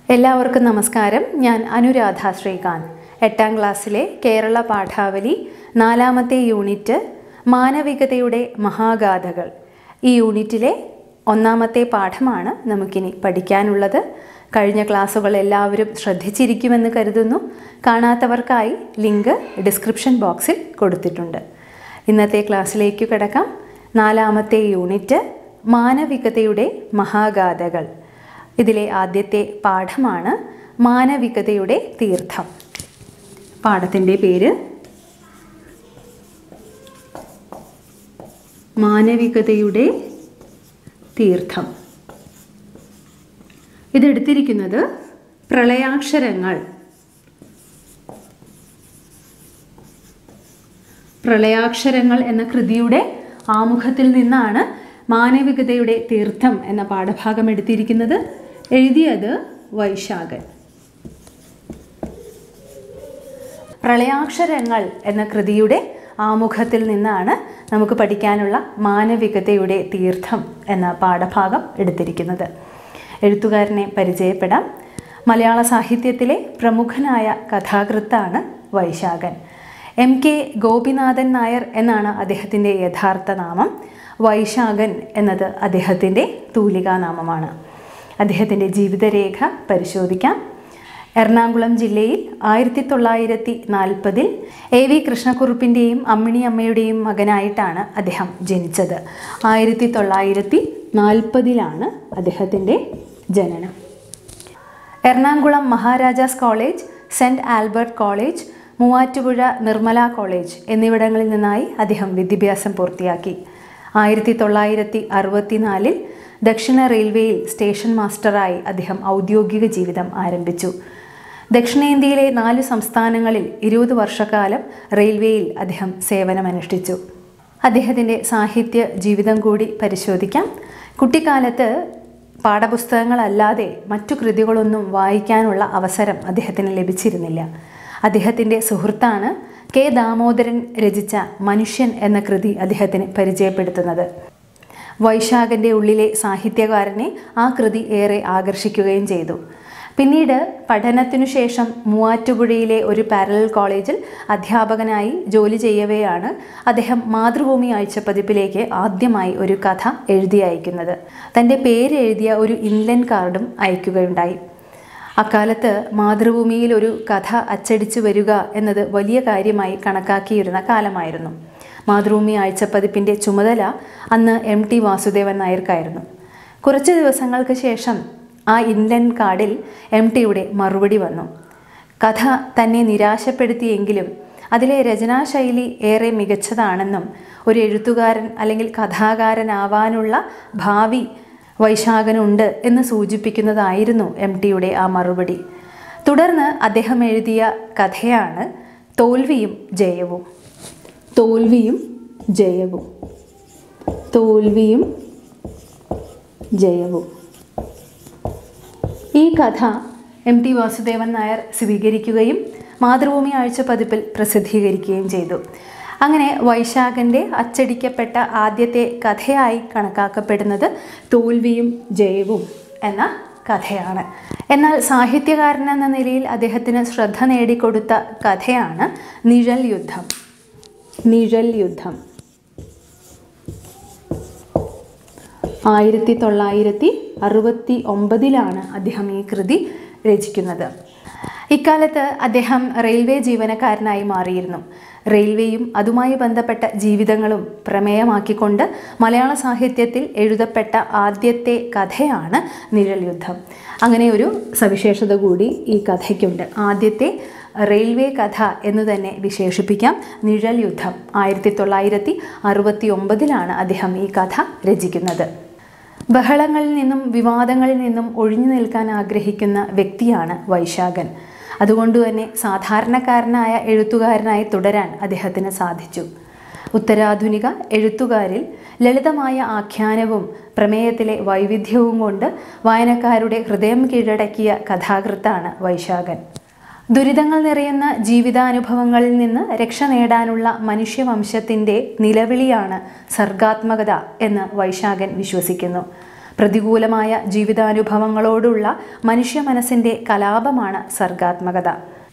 എല്ലാവർക്കും നമസ്കാരം ഞാൻ അനുരാധ ശ്രീകാന്ത് എട്ടാം ക്ലാസ്സിലെ കേരള പാഠാവലി നാലാമത്തെ യൂണിറ്റ് മാനവികതയുടെ മഹാഗാഥകൾ ഈ യൂണിറ്റിലെ ഒന്നാമത്തെ പാഠമാണ് നമുക്കിനി പഠിക്കാനുള്ളത് കഴിഞ്ഞ ക്ലാസ്സുകൾ എല്ലാവരും ശ്രദ്ധിച്ചിരിക്കുമെന്ന് കരുതുന്നു കാണാത്തവർക്കായി ലിങ്ക് ഡിസ്ക്രിപ്ഷൻ ബോക്സിൽ കൊടുത്തിട്ടുണ്ട് ഇന്നത്തെ ക്ലാസ്സിലേക്ക് കിടക്കാം നാലാമത്തെ യൂണിറ്റ് മാനവികതയുടെ മഹാഗാഥകൾ ഇതിലെ ആദ്യത്തെ പാഠമാണ് മാനവികതയുടെ തീർത്ഥം പാഠത്തിൻ്റെ പേര് മാനവികതയുടെ തീർത്ഥം ഇതെടുത്തിരിക്കുന്നത് പ്രളയാക്ഷരങ്ങൾ പ്രളയാക്ഷരങ്ങൾ എന്ന കൃതിയുടെ ആമുഖത്തിൽ നിന്നാണ് മാനവികതയുടെ തീർത്ഥം എന്ന പാഠഭാഗം എടുത്തിരിക്കുന്നത് എഴുതിയത് വൈശാഖൻ പ്രളയാക്ഷരങ്ങൾ എന്ന കൃതിയുടെ ആമുഖത്തിൽ നിന്നാണ് നമുക്ക് പഠിക്കാനുള്ള മാനവികതയുടെ തീർത്ഥം എന്ന പാഠഭാഗം എടുത്തിരിക്കുന്നത് എഴുത്തുകാരനെ പരിചയപ്പെടാം മലയാള സാഹിത്യത്തിലെ പ്രമുഖനായ കഥാകൃത്താണ് വൈശാഖൻ എം കെ ഗോപിനാഥൻ നായർ എന്നാണ് അദ്ദേഹത്തിൻ്റെ യഥാർത്ഥ നാമം വൈശാഖൻ എന്നത് അദ്ദേഹത്തിൻ്റെ തൂലികാനാമമാണ് അദ്ദേഹത്തിൻ്റെ ജീവിതരേഖ പരിശോധിക്കാം എറണാകുളം ജില്ലയിൽ ആയിരത്തി തൊള്ളായിരത്തി നാൽപ്പതിൽ എ വി കൃഷ്ണക്കുറുപ്പിൻ്റെയും അമ്മിണി അമ്മയുടെയും മകനായിട്ടാണ് അദ്ദേഹം ജനിച്ചത് ആയിരത്തി തൊള്ളായിരത്തി നാൽപ്പതിലാണ് അദ്ദേഹത്തിൻ്റെ ജനനം Ernakulam Maharajas college saint Albert college Muvattupuzha Nirmala college എന്നിവിടങ്ങളിൽ നിന്നായി അദ്ദേഹം വിദ്യാഭ്യാസം പൂർത്തിയാക്കി ആയിരത്തി തൊള്ളായിരത്തി അറുപത്തിനാലിൽ ദക്ഷിണ റെയിൽവേയിൽ സ്റ്റേഷൻ മാസ്റ്ററായി അദ്ദേഹം ഔദ്യോഗിക ജീവിതം ആരംഭിച്ചു ദക്ഷിണേന്ത്യയിലെ നാല് സംസ്ഥാനങ്ങളിൽ ഇരുപത് വർഷക്കാലം റെയിൽവേയിൽ അദ്ദേഹം സേവനമനുഷ്ഠിച്ചു അദ്ദേഹത്തിൻ്റെ സാഹിത്യ ജീവിതം കൂടി പരിശോധിക്കാം കുട്ടിക്കാലത്ത് പാഠപുസ്തകങ്ങളല്ലാതെ മറ്റു കൃതികളൊന്നും വായിക്കാനുള്ള അവസരം അദ്ദേഹത്തിന് ലഭിച്ചിരുന്നില്ല അദ്ദേഹത്തിൻ്റെ സുഹൃത്താണ് കെ ദാമോദരൻ രചിച്ച മനുഷ്യൻ എന്ന കൃതി അദ്ദേഹത്തിന് പരിചയപ്പെടുത്തുന്നത് വൈശാഖൻ്റെ ഉള്ളിലെ സാഹിത്യകാരനെ ആ കൃതി ഏറെ ആകർഷിക്കുകയും ചെയ്തു പിന്നീട് പഠനത്തിനു ശേഷം മൂവാറ്റുപുഴയിലെ ഒരു പാരലൽ കോളേജിൽ അധ്യാപകനായി ജോലി ചെയ്യവെയാണ് അദ്ദേഹം മാതൃഭൂമി ആഴ്ചപ്പതിപ്പിലേക്ക് ആദ്യമായി ഒരു കഥ എഴുതി അയക്കുന്നത് തൻ്റെ പേര് എഴുതിയ ഒരു ഇൻലൻ കാർഡും അയക്കുകയുണ്ടായി അക്കാലത്ത് മാതൃഭൂമിയിൽ ഒരു കഥ അച്ചടിച്ചു വരിക എന്നത് വലിയ കാര്യമായി കണക്കാക്കിയിരുന്ന കാലമായിരുന്നു മാതൃഭൂമി ആഴ്ചപ്പതിപ്പിൻ്റെ ചുമതല അന്ന് എം ടി വാസുദേവൻ നായർക്കായിരുന്നു കുറച്ച് ദിവസങ്ങൾക്ക് ശേഷം ആ ഇൻലൻഡ് കാർഡിൽ എം ടിയുടെ മറുപടി വന്നു കഥ തന്നെ നിരാശപ്പെടുത്തിയെങ്കിലും അതിലെ രചനാശൈലി ഏറെ മികച്ചതാണെന്നും ഒരു എഴുത്തുകാരൻ അല്ലെങ്കിൽ കഥാകാരനാവാനുള്ള ഭാവി വൈശാഖനുണ്ട് എന്ന് സൂചിപ്പിക്കുന്നതായിരുന്നു എം ടിയുടെ ആ മറുപടി തുടർന്ന് അദ്ദേഹം എഴുതിയ കഥയാണ് തോൽവിയും ജയവും തോൽവിയും ജയവും തോൽവിയും ജയവും ഈ കഥ എം ടി വാസുദേവൻ നായർ സ്വീകരിക്കുകയും മാതൃഭൂമി ആഴ്ച പതിപ്പിൽ പ്രസിദ്ധീകരിക്കുകയും ചെയ്തു അങ്ങനെ വൈശാഖൻ്റെ അച്ചടിക്കപ്പെട്ട ആദ്യത്തെ കഥയായി കണക്കാക്കപ്പെടുന്നത് തോൽവിയും ജയവും എന്ന കഥയാണ് എന്നാൽ സാഹിത്യകാരൻ എന്ന നിലയിൽ അദ്ദേഹത്തിന് ശ്രദ്ധ നേടിക്കൊടുത്ത കഥയാണ് നിഴൽ യുദ്ധം നിഴൽ യുദ്ധം ആയിരത്തി തൊള്ളായിരത്തി അറുപത്തി ഒമ്പതിലാണ് അദ്ദേഹം ഈ കൃതി രചിക്കുന്നത് ഇക്കാലത്ത് അദ്ദേഹം റെയിൽവേ ജീവനക്കാരനായി മാറിയിരുന്നു റെയിൽവേയും അതുമായി ബന്ധപ്പെട്ട ജീവിതങ്ങളും പ്രമേയമാക്കിക്കൊണ്ട് മലയാള സാഹിത്യത്തിൽ എഴുതപ്പെട്ട ആദ്യത്തെ കഥയാണ് നിഴൽ യുദ്ധം അങ്ങനെ ഒരു സവിശേഷത കൂടി ഈ കഥയ്ക്കുണ്ട് ആദ്യത്തെ റെയിൽവേ കഥ എന്ന് തന്നെ വിശേഷിപ്പിക്കാം നിഴൽ യുദ്ധം ആയിരത്തി തൊള്ളായിരത്തി അറുപത്തി ഒമ്പതിലാണ് അദ്ദേഹം ഈ കഥ രചിക്കുന്നത് ബഹളങ്ങളിൽ നിന്നും വിവാദങ്ങളിൽ നിന്നും ഒഴിഞ്ഞു നിൽക്കാൻ ആഗ്രഹിക്കുന്ന വ്യക്തിയാണ് വൈശാഖൻ അതുകൊണ്ട് തന്നെ സാധാരണക്കാരനായ എഴുത്തുകാരനായി തുടരാൻ അദ്ദേഹത്തിന് സാധിച്ചു ഉത്തരാധുനിക എഴുത്തുകാരിൽ ലളിതമായ ആഖ്യാനവും പ്രമേയത്തിലെ വൈവിധ്യവും കൊണ്ട് വായനക്കാരുടെ ഹൃദയം കീഴടക്കിയ കഥാകൃത്താണ് വൈശാഖൻ ദുരിതങ്ങൾ നിറയുന്ന ജീവിതാനുഭവങ്ങളിൽ നിന്ന് രക്ഷ നേടാനുള്ള മനുഷ്യവംശത്തിൻ്റെ നിലവിളിയാണ് സർഗാത്മകത എന്ന് വൈശാഖൻ വിശ്വസിക്കുന്നു പ്രതികൂലമായ ജീവിതാനുഭവങ്ങളോടുള്ള മനുഷ്യ മനസ്സിൻ്റെ കലാപമാണ് സർഗാത്മകത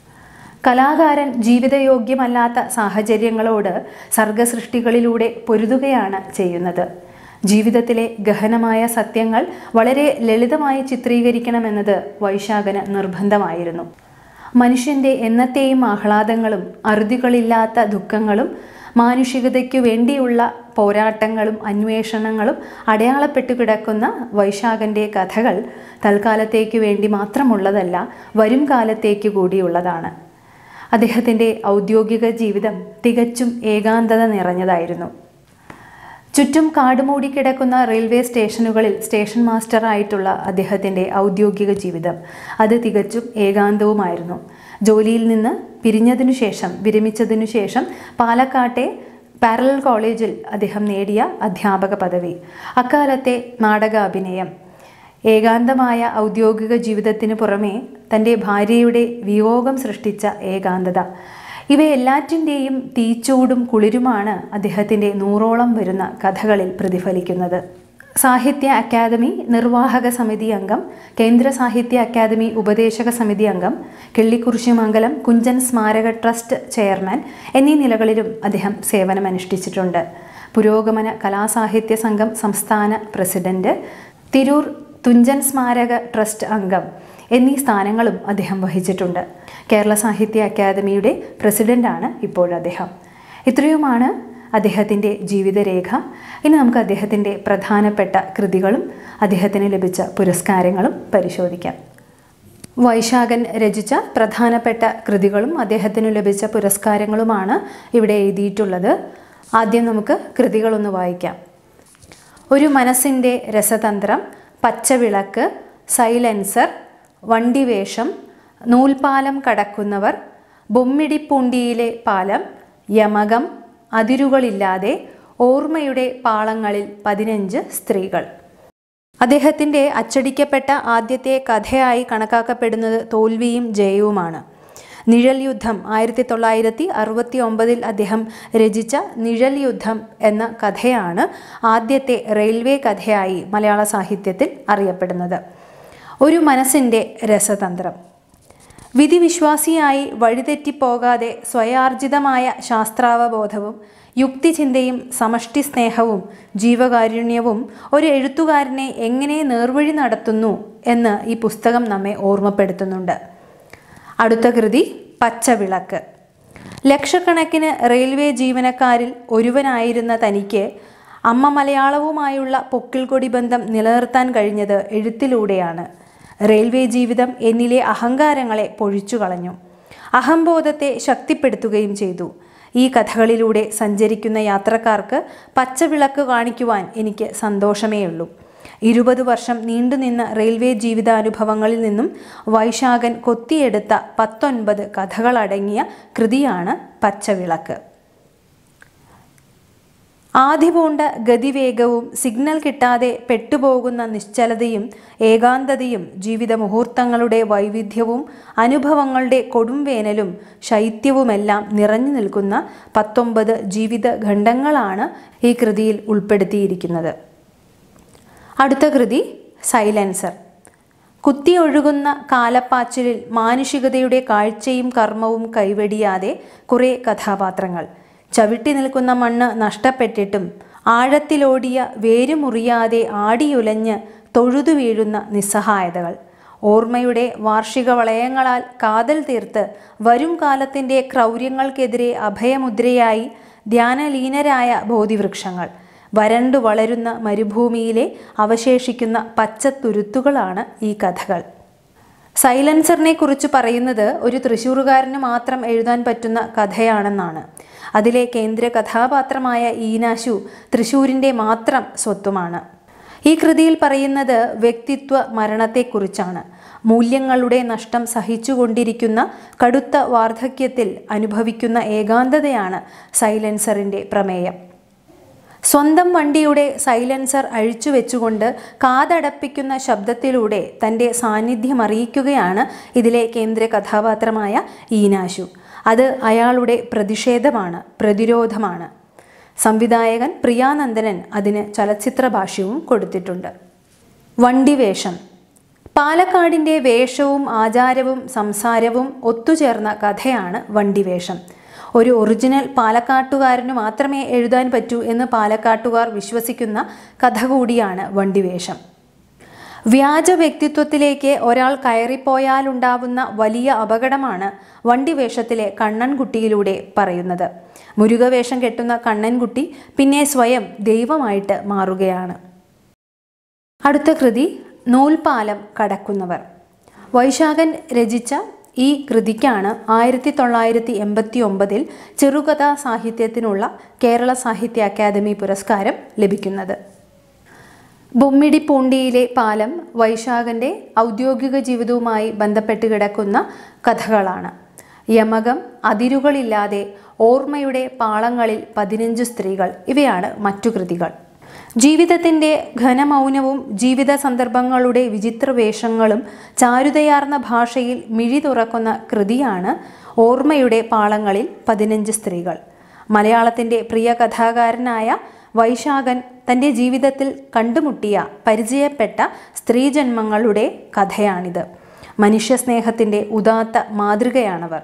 കലാകാരൻ ജീവിതയോഗ്യമല്ലാത്ത സാഹചര്യങ്ങളോട് സർഗസൃഷ്ടികളിലൂടെ പൊരുതുകയാണ് ചെയ്യുന്നത് ജീവിതത്തിലെ ഗഹനമായ സത്യങ്ങൾ വളരെ ലളിതമായി ചിത്രീകരിക്കണമെന്നത് വൈശാഖന് നിർബന്ധമായിരുന്നു മനുഷ്യൻ്റെ എന്നത്തെയും ആഹ്ലാദങ്ങളും അറുതികളില്ലാത്ത ദുഃഖങ്ങളും മാനുഷികതയ്ക്കു വേണ്ടിയുള്ള പോരാട്ടങ്ങളും അന്വേഷണങ്ങളും അടയാളപ്പെട്ടു കിടക്കുന്ന വൈശാഖൻ്റെ കഥകൾ തൽക്കാലത്തേക്ക് വേണ്ടി മാത്രമുള്ളതല്ല വരും കാലത്തേക്ക് കൂടിയുള്ളതാണ് അദ്ദേഹത്തിൻ്റെ ഔദ്യോഗിക ജീവിതം തികച്ചും ഏകാന്തത നിറഞ്ഞതായിരുന്നു ചുറ്റും കാടുമൂടി കിടക്കുന്ന റെയിൽവേ സ്റ്റേഷനുകളിൽ സ്റ്റേഷൻ മാസ്റ്ററായിട്ടുള്ള അദ്ദേഹത്തിൻ്റെ ഔദ്യോഗിക ജീവിതം അത് തികച്ചും ഏകാന്തവുമായിരുന്നു ജോലിയിൽ നിന്ന് പിരിഞ്ഞതിനു ശേഷം വിരമിച്ചതിനു ശേഷം പാലക്കാട്ടെ പാരലൽ കോളേജിൽ അദ്ദേഹം നേടിയ അധ്യാപക പദവി അക്കാലത്തെ നാടകാഭിനയം ഏകാന്തമായ ഔദ്യോഗിക ജീവിതത്തിന് പുറമെ തൻ്റെ ഭാര്യയുടെ വിയോഗം സൃഷ്ടിച്ച ഏകാന്തത ഇവയെല്ലാറ്റിൻ്റെയും തീച്ചൂടും കുളിരുമാണ് അദ്ദേഹത്തിൻ്റെ നൂറോളം വരുന്ന കഥകളിൽ പ്രതിഫലിക്കുന്നത് സാഹിത്യ അക്കാദമി നിർവാഹക സമിതി അംഗം കേന്ദ്ര സാഹിത്യ അക്കാദമി ഉപദേശക സമിതി അംഗം കിള്ളിക്കുറിശിമംഗലം കുഞ്ചൻ സ്മാരക ട്രസ്റ്റ് ചെയർമാൻ എന്നീ നിലകളിലും അദ്ദേഹം സേവനമനുഷ്ഠിച്ചിട്ടുണ്ട് പുരോഗമന കലാസാഹിത്യ സംഘം സംസ്ഥാന പ്രസിഡന്റ് തിരൂർ തുഞ്ചൻ സ്മാരക ട്രസ്റ്റ് അംഗം എന്നീ സ്ഥാനങ്ങളും അദ്ദേഹം വഹിച്ചിട്ടുണ്ട് കേരള സാഹിത്യ അക്കാദമിയുടെ പ്രസിഡന്റാണ് ഇപ്പോൾ അദ്ദേഹം ഇത്രയുമാണ് അദ്ദേഹത്തിൻ്റെ ജീവിതരേഖ ഇനി നമുക്ക് അദ്ദേഹത്തിൻ്റെ പ്രധാനപ്പെട്ട കൃതികളും അദ്ദേഹത്തിന് ലഭിച്ച പുരസ്കാരങ്ങളും പരിശോധിക്കാം വൈശാഖൻ രചിച്ച പ്രധാനപ്പെട്ട കൃതികളും അദ്ദേഹത്തിന് ലഭിച്ച പുരസ്കാരങ്ങളുമാണ് ഇവിടെ എഴുതിയിട്ടുള്ളത് ആദ്യം നമുക്ക് കൃതികളൊന്ന് വായിക്കാം ഒരു മനസ്സിൻ്റെ രസതന്ത്രം പച്ചവിളക്ക് സൈലൻസർ വണ്ടിവേഷം നൂൽപാലം കടക്കുന്നവർ ബൊമ്മിടിപ്പൂണ്ടിയിലെ പാലം യമകം അതിരുകളില്ലാതെ ഓർമ്മയുടെ പാളങ്ങളിൽ പതിനഞ്ച് സ്ത്രീകൾ അദ്ദേഹത്തിൻ്റെ അച്ചടിക്കപ്പെട്ട ആദ്യത്തെ കഥയായി കണക്കാക്കപ്പെടുന്നത് തോൽവിയും ജയവുമാണ് നിഴൽ യുദ്ധം ആയിരത്തി തൊള്ളായിരത്തി അറുപത്തി ഒമ്പതിൽ അദ്ദേഹം രചിച്ച നിഴൽ യുദ്ധം എന്ന കഥയാണ് ആദ്യത്തെ റെയിൽവേ കഥയായി മലയാള സാഹിത്യത്തിൽ അറിയപ്പെടുന്നത് ഒരു മനസ്സിൻ്റെ രസതന്ത്രം വിധിവിശ്വാസിയായി വഴിതെറ്റിപ്പോകാതെ സ്വയാർജിതമായ ശാസ്ത്രാവബോധവും യുക്തിചിന്തയും സമഷ്ടി സ്നേഹവും ജീവകാരുണ്യവും ഒരു എഴുത്തുകാരനെ എങ്ങനെ നേർവഴി നടത്തുന്നു എന്ന് ഈ പുസ്തകം നമ്മെ ഓർമ്മപ്പെടുത്തുന്നുണ്ട് അടുത്ത കൃതി പച്ചവിളക്ക് ലക്ഷക്കണക്കിന് റെയിൽവേ ജീവനക്കാരിൽ ഒരുവനായിരുന്ന തനിക്ക് അമ്മ മലയാളവുമായുള്ള പൊക്കിൾക്കൊടി ബന്ധം നിലനിർത്താൻ കഴിഞ്ഞത് എഴുത്തിലൂടെയാണ് റെയിൽവേ ജീവിതം എന്നിലെ അഹങ്കാരങ്ങളെ പൊഴിച്ചു കളഞ്ഞു അഹംബോധത്തെ ശക്തിപ്പെടുത്തുകയും ചെയ്തു ഈ കഥകളിലൂടെ സഞ്ചരിക്കുന്ന യാത്രക്കാർക്ക് പച്ചവിളക്ക് കാണിക്കുവാൻ എനിക്ക് സന്തോഷമേയുള്ളൂ ഇരുപത് വർഷം നീണ്ടുനിന്ന റെയിൽവേ ജീവിതാനുഭവങ്ങളിൽ നിന്നും വൈശാഖൻ കൊത്തിയെടുത്ത പത്തൊൻപത് കഥകളടങ്ങിയ കൃതിയാണ് പച്ചവിളക്ക് ആദ്യപൂണ്ട ഗതിവേഗവും സിഗ്നൽ കിട്ടാതെ പെട്ടുപോകുന്ന നിശ്ചലതയും ഏകാന്തതയും ജീവിത മുഹൂർത്തങ്ങളുടെ വൈവിധ്യവും അനുഭവങ്ങളുടെ കൊടുംവേനലും ശൈത്യവുമെല്ലാം നിറഞ്ഞു നിൽക്കുന്ന പത്തൊമ്പത് ജീവിത ഖണ്ഡങ്ങളാണ് ഈ കൃതിയിൽ ഉൾപ്പെടുത്തിയിരിക്കുന്നത് അടുത്ത കൃതി സൈലൻസർ കുത്തിയൊഴുകുന്ന കാലപ്പാച്ചിലിൽ മാനുഷികതയുടെ കാഴ്ചയും കർമ്മവും കൈവെടിയാതെ കുറേ കഥാപാത്രങ്ങൾ ചവിട്ടി നിൽക്കുന്ന മണ്ണ് നഷ്ടപ്പെട്ടിട്ടും ആഴത്തിലോടിയ വേരുമുറിയാതെ ആടിയുലഞ്ഞ് തൊഴുതു വീഴുന്ന നിസ്സഹായതകൾ ഓർമ്മയുടെ വാർഷിക വളയങ്ങളാൽ കാതൽ തീർത്ത് വരും കാലത്തിൻ്റെ ക്രൗര്യങ്ങൾക്കെതിരെ അഭയമുദ്രയായി ധ്യാനലീനരായ ബോധിവൃക്ഷങ്ങൾ വരണ്ടു വളരുന്ന മരുഭൂമിയിലെ അവശേഷിക്കുന്ന പച്ചത്തുരുത്തുകളാണ് ഈ കഥകൾ സൈലൻസറിനെ കുറിച്ച് പറയുന്നത് ഒരു തൃശ്ശൂറുകാരന് മാത്രം എഴുതാൻ പറ്റുന്ന കഥയാണെന്നാണ് അതിലെ കേന്ദ്ര കഥാപാത്രമായ ഈനാശു തൃശ്ശൂരിൻ്റെ മാത്രം സ്വത്തുമാണ് ഈ കൃതിയിൽ പറയുന്നത് വ്യക്തിത്വ മരണത്തെക്കുറിച്ചാണ് മൂല്യങ്ങളുടെ നഷ്ടം സഹിച്ചുകൊണ്ടിരിക്കുന്ന കടുത്ത വാർദ്ധക്യത്തിൽ അനുഭവിക്കുന്ന ഏകാന്തതയാണ് സൈലൻസറിൻ്റെ പ്രമേയം സ്വന്തം വണ്ടിയുടെ സൈലൻസർ അഴിച്ചു വെച്ചുകൊണ്ട് കാതടപ്പിക്കുന്ന ശബ്ദത്തിലൂടെ തൻ്റെ സാന്നിധ്യം അറിയിക്കുകയാണ് ഇതിലെ കേന്ദ്ര കഥാപാത്രമായ ഈനാശു അത് അയാളുടെ പ്രതിഷേധമാണ് പ്രതിരോധമാണ് സംവിധായകൻ പ്രിയാനന്ദനൻ അതിന് ചലച്ചിത്ര ഭാഷ്യവും കൊടുത്തിട്ടുണ്ട് വണ്ടിവേഷം പാലക്കാടിൻ്റെ വേഷവും ആചാരവും സംസാരവും ഒത്തുചേർന്ന കഥയാണ് വണ്ടിവേഷം ഒരു ഒറിജിനൽ പാലക്കാട്ടുകാരന് മാത്രമേ എഴുതാൻ പറ്റൂ എന്ന് പാലക്കാട്ടുകാർ വിശ്വസിക്കുന്ന കഥ കൂടിയാണ് വണ്ടിവേഷം വ്യാജ വ്യക്തിത്വത്തിലേക്ക് ഒരാൾ കയറിപ്പോയാലുണ്ടാവുന്ന വലിയ അപകടമാണ് വണ്ടിവേഷത്തിലെ കണ്ണൻകുട്ടിയിലൂടെ പറയുന്നത് മുരുകവേഷം കെട്ടുന്ന കണ്ണൻകുട്ടി പിന്നെ സ്വയം ദൈവമായിട്ട് മാറുകയാണ് അടുത്ത കൃതി നൂൽപാലം കടക്കുന്നവർ വൈശാഖൻ രചിച്ച ഈ കൃതിക്കാണ് ആയിരത്തി തൊള്ളായിരത്തി എൺപത്തി ഒമ്പതിൽ ചെറുകഥാ സാഹിത്യത്തിനുള്ള കേരള സാഹിത്യ അക്കാദമി പുരസ്കാരം ലഭിക്കുന്നത് ബൊമ്മിടിപ്പൂണ്ടിയിലെ പാലം വൈശാഖൻ്റെ ഔദ്യോഗിക ജീവിതവുമായി ബന്ധപ്പെട്ട് കിടക്കുന്ന കഥകളാണ് യമകം അതിരുകളില്ലാതെ ഓർമ്മയുടെ പാളങ്ങളിൽ പതിനഞ്ച് സ്ത്രീകൾ ഇവയാണ് മറ്റു കൃതികൾ ജീവിതത്തിൻ്റെ ഘനമൗനവും ജീവിത സന്ദർഭങ്ങളുടെ വിചിത്ര വേഷങ്ങളും ചാരുതയാർന്ന ഭാഷയിൽ മിഴി തുറക്കുന്ന കൃതിയാണ് ഓർമ്മയുടെ പാളങ്ങളിൽ പതിനഞ്ച് സ്ത്രീകൾ മലയാളത്തിൻ്റെ പ്രിയ കഥാകാരനായ വൈശാഖൻ തൻ്റെ ജീവിതത്തിൽ കണ്ടുമുട്ടിയ പരിചയപ്പെട്ട സ്ത്രീജന്മങ്ങളുടെ കഥയാണിത് മനുഷ്യസ്നേഹത്തിൻ്റെ ഉദാത്ത മാതൃകയാണവർ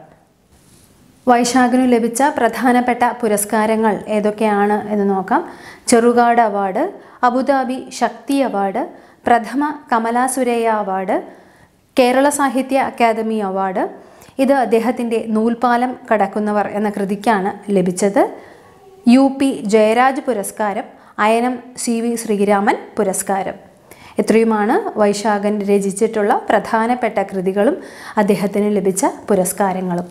വൈശാഖിനു ലഭിച്ച പ്രധാനപ്പെട്ട പുരസ്കാരങ്ങൾ ഏതൊക്കെയാണ് എന്ന് നോക്കാം Cherukad award Abu Dhabi Sakthi award പ്രഥമ കമലാസുരയ്യ അവാർഡ് കേരള സാഹിത്യ അക്കാദമി അവാർഡ് ഇത് അദ്ദേഹത്തിൻ്റെ നൂൽപാലം കടക്കുന്നവർ എന്ന കൃതിക്കാണ് ലഭിച്ചത് യു പി ജയരാജ് പുരസ്കാരം അയനം സി വി ശ്രീരാമൻ പുരസ്കാരം ഇത്രയുമാണ് വൈശാഖൻ രചിച്ചിട്ടുള്ള പ്രധാനപ്പെട്ട കൃതികളും അദ്ദേഹത്തിന് ലഭിച്ച പുരസ്കാരങ്ങളും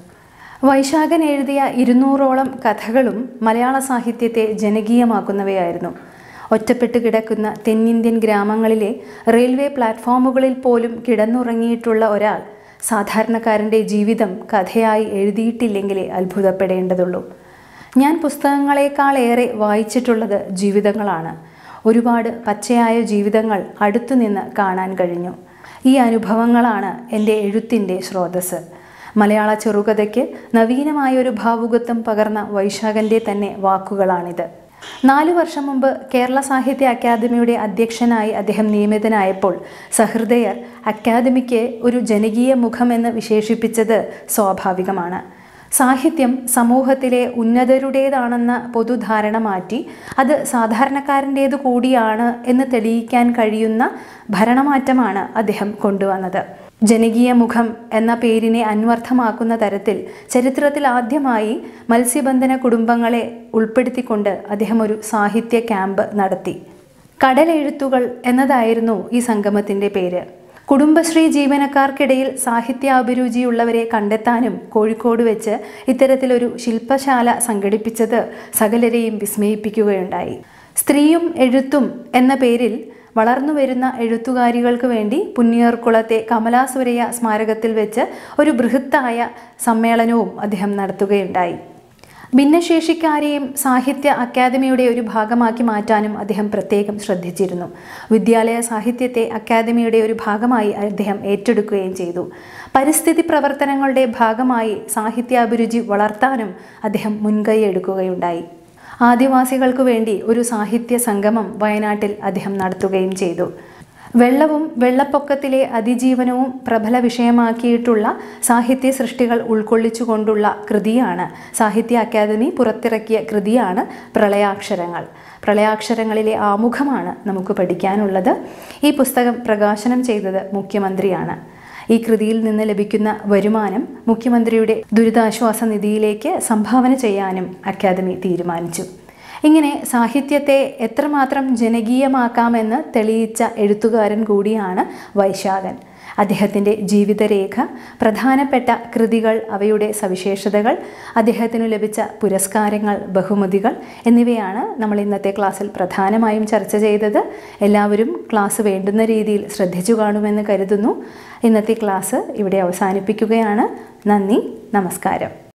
വൈശാഖൻ എഴുതിയ ഇരുന്നൂറോളം കഥകളും മലയാള സാഹിത്യത്തെ ജനകീയമാക്കുന്നവയായിരുന്നു ഒറ്റപ്പെട്ട് കിടക്കുന്ന തെന്നിന്ത്യൻ ഗ്രാമങ്ങളിലെ റെയിൽവേ പ്ലാറ്റ്ഫോമുകളിൽ പോലും കിടന്നുറങ്ങിയിട്ടുള്ള ഒരാൾ സാധാരണക്കാരൻ്റെ ജീവിതം കഥയായി എഴുതിയിട്ടില്ലെങ്കിലേ അത്ഭുതപ്പെടേണ്ടതുള്ളൂ ഞാൻ പുസ്തകങ്ങളെക്കാളേറെ വായിച്ചിട്ടുള്ളത് ജീവിതങ്ങളാണ് ഒരുപാട് പച്ചയായ ജീവിതങ്ങൾ അടുത്തുനിന്ന് കാണാൻ കഴിഞ്ഞു ഈ അനുഭവങ്ങളാണ് എൻ്റെ എഴുത്തിൻ്റെ സ്രോതസ്സ് മലയാള ചെറുകഥയ്ക്ക് നവീനമായൊരു ഭാവുകത്വം പകർന്ന വൈശാഖൻ്റെ തന്നെ വാക്കുകളാണിത് നാലു വർഷം മുമ്പ് കേരള സാഹിത്യ അക്കാദമിയുടെ അധ്യക്ഷനായി അദ്ദേഹം നിയമിതനായപ്പോൾ സഹൃദയർ അക്കാദമിക്ക് ഒരു ജനകീയ മുഖമെന്ന് വിശേഷിപ്പിച്ചത് സ്വാഭാവികമാണ് സാഹിത്യം സമൂഹത്തിലെ ഉന്നതരുടേതാണെന്ന പൊതുധാരണ മാറ്റി അത് സാധാരണക്കാരൻ്റേതു കൂടിയാണ് എന്ന് തെളിയിക്കാൻ കഴിയുന്ന ഭരണമാറ്റമാണ് അദ്ദേഹം കൊണ്ടുവന്നത് ജനകീയ മുഖം എന്ന പേരിനെ അന്വർത്ഥമാക്കുന്ന തരത്തിൽ ചരിത്രത്തിൽ ആദ്യമായി മത്സ്യബന്ധന കുടുംബങ്ങളെ ഉൾപ്പെടുത്തിക്കൊണ്ട് അദ്ദേഹം ഒരു സാഹിത്യ ക്യാമ്പ് നടത്തി കടലെഴുത്തുകൾ എന്നതായിരുന്നു ഈ സംഗമത്തിൻ്റെ പേര് കുടുംബശ്രീ ജീവനക്കാർക്കിടയിൽ സാഹിത്യാഭിരുചിയുള്ളവരെ കണ്ടെത്താനും കോഴിക്കോട് വെച്ച് ഇത്തരത്തിലൊരു ശില്പശാല സംഘടിപ്പിച്ചത് സകലരെയും വിസ്മയിപ്പിക്കുകയുണ്ടായി സ്ത്രീയും എഴുത്തും എന്ന പേരിൽ വളർന്നു വരുന്ന എഴുത്തുകാരികൾക്ക് വേണ്ടി പുന്നിയർക്കുളത്തെ കമലാസുരയ്യ സ്മാരകത്തിൽ വെച്ച് ഒരു ബൃഹത്തായ സമ്മേളനവും അദ്ദേഹം നടത്തുകയുണ്ടായി ഭിന്നശേഷിക്കാരെയും സാഹിത്യ അക്കാദമിയുടെ ഒരു ഭാഗമാക്കി മാറ്റാനും അദ്ദേഹം പ്രത്യേകം ശ്രദ്ധിച്ചിരുന്നു വിദ്യാലയ സാഹിത്യത്തെ അക്കാദമിയുടെ ഒരു ഭാഗമായി അദ്ദേഹം ഏറ്റെടുക്കുകയും ചെയ്തു പരിസ്ഥിതി പ്രവർത്തനങ്ങളുടെ ഭാഗമായി സാഹിത്യാഭിരുചി വളർത്താനും അദ്ദേഹം മുൻകൈ എടുക്കുകയുണ്ടായി ആദിവാസികൾക്ക് വേണ്ടി ഒരു സാഹിത്യ സംഗമം വയനാട്ടിൽ അദ്ദേഹം നടത്തുകയും ചെയ്തു വെള്ളവും വെള്ളപ്പൊക്കത്തിലെ അതിജീവനവും പ്രബല വിഷയമാക്കിയിട്ടുള്ള സാഹിത്യ സൃഷ്ടികൾ ഉൾക്കൊള്ളിച്ചുകൊണ്ടുള്ള കൃതിയാണ് സാഹിത്യ അക്കാദമി പുറത്തിറക്കിയ കൃതിയാണ് പ്രളയാക്ഷരങ്ങൾ പ്രളയാക്ഷരങ്ങളിലെ ആമുഖമാണ് നമുക്ക് പഠിക്കാനുള്ളത് ഈ പുസ്തകം പ്രകാശനം ചെയ്തത് മുഖ്യമന്ത്രിയാണ് ഈ കൃതിയിൽ നിന്ന് ലഭിക്കുന്ന വരുമാനം മുഖ്യമന്ത്രിയുടെ ദുരിതാശ്വാസ നിധിയിലേക്ക് സംഭാവന ചെയ്യാനും അക്കാദമി തീരുമാനിച്ചു ഇങ്ങനെ സാഹിത്യത്തെ എത്രമാത്രം ജനകീയമാക്കാമെന്ന് തെളിയിച്ച എഴുത്തുകാരൻ കൂടിയാണ് വൈശാഖൻ അദ്ദേഹത്തിൻ്റെ ജീവിതരേഖ പ്രധാനപ്പെട്ട കൃതികൾ അവയുടെ സവിശേഷതകൾ അദ്ദേഹത്തിനു ലഭിച്ച പുരസ്കാരങ്ങൾ ബഹുമതികൾ എന്നിവയാണ് നമ്മൾ ഇന്നത്തെ ക്ലാസ്സിൽ പ്രധാനമായും ചർച്ച ചെയ്തത് എല്ലാവരും ക്ലാസ് വേണ്ടുന്ന രീതിയിൽ ശ്രദ്ധിച്ചു കാണുമെന്ന് കരുതുന്നു ഇന്നത്തെ ക്ലാസ് ഇവിടെ അവസാനിപ്പിക്കുകയാണ് നന്ദി നമസ്കാരം